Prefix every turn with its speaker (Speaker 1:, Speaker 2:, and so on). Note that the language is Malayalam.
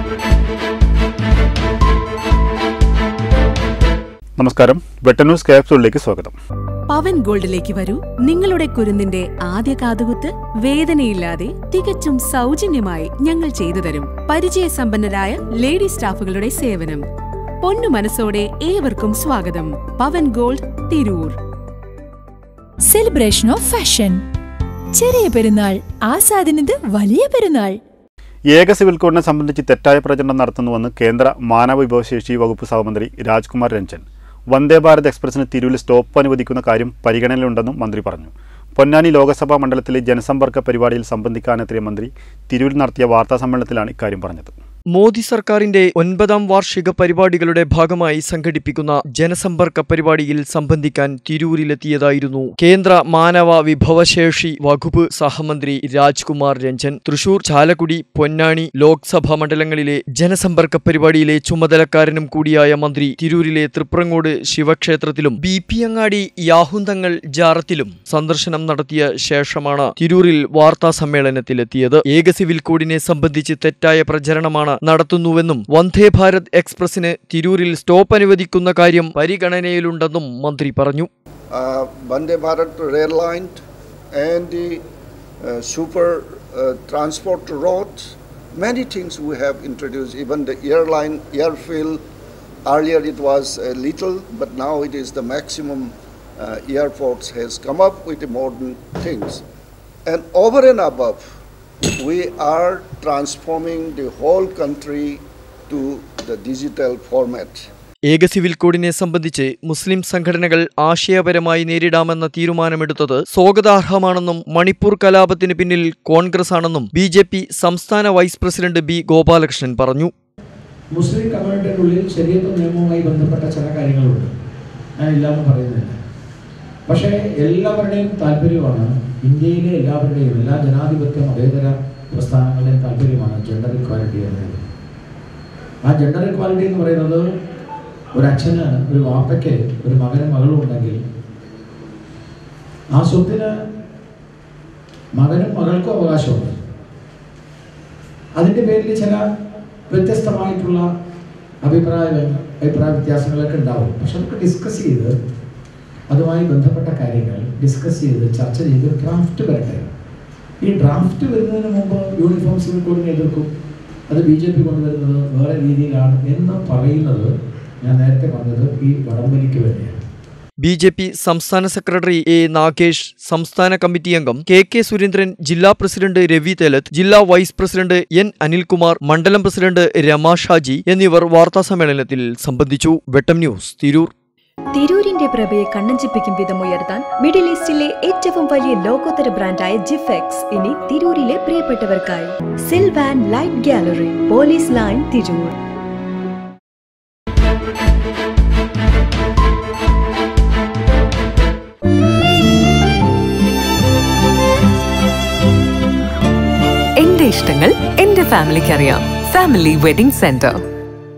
Speaker 1: നമസ്കാരം വെട്ടന്യൂസ് ക്യാപ്സൂളിലേക്ക് സ്വാഗതം
Speaker 2: പവൻ ഗോൾഡിലേക്ക് വരൂ നിങ്ങളുടെ കുരുന്നിന്റെ ആദ്യ കാതുകുത്ത് വേദനയില്ലാതെ തികച്ചും സൗജന്യമായി ഞങ്ങൾ ചെയ്തു തരും പരിചയസമ്പന്നരായ ലേഡി സ്റ്റാഫുകളുടെ സേവനം പൊന്നു മനസ്സോടെ ഏവർക്കും സ്വാഗതം Pavan gold Tirur
Speaker 3: celebration of fashion Cheriya Perunnal ആസാദിനത് വലിയ പെരുന്നാൾ
Speaker 1: ഏക സിവിൽ കോഡിനെ സംബന്ധിച്ച് തെറ്റായ പ്രചരണം നടത്തുന്നുവെന്ന് കേന്ദ്ര മാനവ വിഭവശേഷി വകുപ്പ് സഹമന്ത്രി രാജ്കുമാർ രഞ്ജൻ വന്ദേ ഭാരത് എക്സ്പ്രസിന് തിരൂരിൽ സ്റ്റോപ്പ് അനുവദിക്കുന്ന കാര്യം പരിഗണനയിലുണ്ടെന്നും മന്ത്രി പറഞ്ഞു പൊന്നാനി ലോക്സഭാ മണ്ഡലത്തിലെ ജനസമ്പർക്ക പരിപാടിയിൽ സംബന്ധിക്കാനെത്തിയ മന്ത്രി തിരൂരിൽ നടത്തിയ വാർത്താ സമ്മേളനത്തിലാണ് ഇക്കാര്യം പറഞ്ഞത്
Speaker 4: മോദി സർക്കാരിന്റെ ഒൻപതാം വാർഷിക പരിപാടികളുടെ ഭാഗമായി സംഘടിപ്പിക്കുന്ന ജനസമ്പർക്ക പരിപാടിയിൽ സംബന്ധിക്കാൻ തിരൂരിലെത്തിയതായിരുന്നു കേന്ദ്ര മാനവ വിഭവശേഷി വകുപ്പ് സഹമന്ത്രി രാജ്കുമാർ രഞ്ജൻ തൃശൂർ ചാലക്കുടി പൊന്നാനി ലോക്സഭാ മണ്ഡലങ്ങളിലെ ജനസമ്പർക്ക പരിപാടിയിലെ ചുമതലക്കാരനും കൂടിയായ മന്ത്രി തിരൂരിലെ തൃപ്രങ്ങോട് ശിവക്ഷേത്രത്തിലും ബി പി അങ്ങാടി യാഹുന്തങ്ങൾ ജാറത്തിലും സന്ദർശനം നടത്തിയ ശേഷമാണ് തിരൂരിൽ വാർത്താ സമ്മേളനത്തിലെത്തിയത് ഏക സിവിൽ കോഡിനെ സംബന്ധിച്ച് തെറ്റായ പ്രചരണമാണ് നടത്തുന്നുവെന്നും വന്ദേ ഭാരത് എക്സ്പ്രസിന് തിരൂരിൽ സ്റ്റോപ്പ് അനുവദിക്കുന്ന കാര്യം പരിഗണനയിലുണ്ടെന്നും മന്ത്രി പറഞ്ഞു
Speaker 5: uh, Vande Bharat rail line and the uh, super uh, transport roads. Many things we have introduced, even the airline, airfield. Earlier it was a little, but now it is the maximum uh, airports has come up with the modern things. And over and above, we are transforming the whole country to the digital format.
Speaker 4: ഏക സിവിൽ കോഡിനെ സംബന്ധിച്ച് മുസ്ലിം സംഘടനകൾ ആശയപരമായി നേരിടാമെന്ന തീരുമാനമെടുത്തത് സ്വാഗതാർഹമാണെന്നും മണിപ്പൂർ കലാപത്തിന് പിന്നിൽ കോൺഗ്രസ് ആണെന്നും ബി ജെ പി സംസ്ഥാന വൈസ് പ്രസിഡന്റ് ബി ഗോപാലകൃഷ്ണൻ പറഞ്ഞു
Speaker 6: മുസ്ലിം കമ്മ്യൂണിറ്റിയുടെ ഉള്ളിൽ ശരീരത്വ നിയമവുമായി ബന്ധപ്പെട്ട ചില കാര്യങ്ങളുണ്ട് ഞാൻ ഇല്ലാന്ന് പറയുന്നില്ല പക്ഷേ എല്ലാവരുടെയും താല്പര്യമാണ് ഇന്ത്യയിലെ എല്ലാവരുടെയും എല്ലാ ജനാധിപത്യ മതേതര പ്രസ്ഥാനങ്ങളുടെയും താല്പര്യമാണ് ജെൻഡർ ഇക്വാലിറ്റി എന്നത് ആ ജെൻഡർ ഇക്വാലിറ്റി എന്ന് പറയുന്നത് ഒരു അച്ഛന് ഒരു വാപ്പയ്ക്ക് ഒരു മകനും മകളും ഉണ്ടെങ്കിൽ ആ സ്വത്തിന് മകനും മകൾക്കും അവകാശമുണ്ട് അതിൻ്റെ പേരിൽ ചില വ്യത്യസ്തമായിട്ടുള്ള അഭിപ്രായ അഭിപ്രായ വ്യത്യാസങ്ങളൊക്കെ ഉണ്ടാവും പക്ഷെ നമുക്ക് ഡിസ്കസ് ചെയ്ത് അതുമായി ബന്ധപ്പെട്ട കാര്യങ്ങൾ ഡിസ്കസ് ചെയ്ത് ചർച്ച ചെയ്ത് ഒരു ഡ്രാഫ്റ്റ് വരട്ടെ ഈ ഡ്രാഫ്റ്റ് വരുന്നതിന് മുമ്പ് യൂണിഫോം സിവിൽ കോഡിനെ എതിർക്കും അത് ബി ജെ പി കൊണ്ടുവരുന്നത് വേറെ രീതിയിലാണ് എന്ന് പറയുന്നത് ഞാൻ നേരത്തെ പറഞ്ഞത് ഈ വടംവലിക്ക് വേണ്ടിയാണ്
Speaker 4: ബി ജെ പി സംസ്ഥാന സെക്രട്ടറി എ നാഗേഷ് സംസ്ഥാന കമ്മിറ്റി അംഗം കെ കെ സുരേന്ദ്രൻ ജില്ലാ പ്രസിഡന്റ് രവി തേലത്ത് ജില്ലാ വൈസ് പ്രസിഡന്റ് എൻ അനിൽകുമാർ മണ്ഡലം പ്രസിഡന്റ് രമ ഷാജി എന്നിവർ വാർത്താസമ്മേളനത്തിൽ സംബന്ധിച്ചു വെട്ടം ന്യൂസ് തിരൂർ
Speaker 7: തിരൂരിന്റെ പ്രഭയെ കണ്ണഞ്ചിപ്പിക്കും വിധം ഉയർത്താൻ മിഡിൽ ഈസ്റ്റിലെ ഏറ്റവും വലിയ ലോകോത്തര ബ്രാൻഡായ ജിഫെക്സ് ഇനി തിരൂരിലെ പ്രിയപ്പെട്ടവർക്കായി Silvan light gallery police line Tirur
Speaker 8: എന്റെ ഇഷ്ടങ്ങൾ എന്റെ ഫാമിലിക്ക് അറിയാം ഫാമിലി വെഡിംഗ് സെന്റർ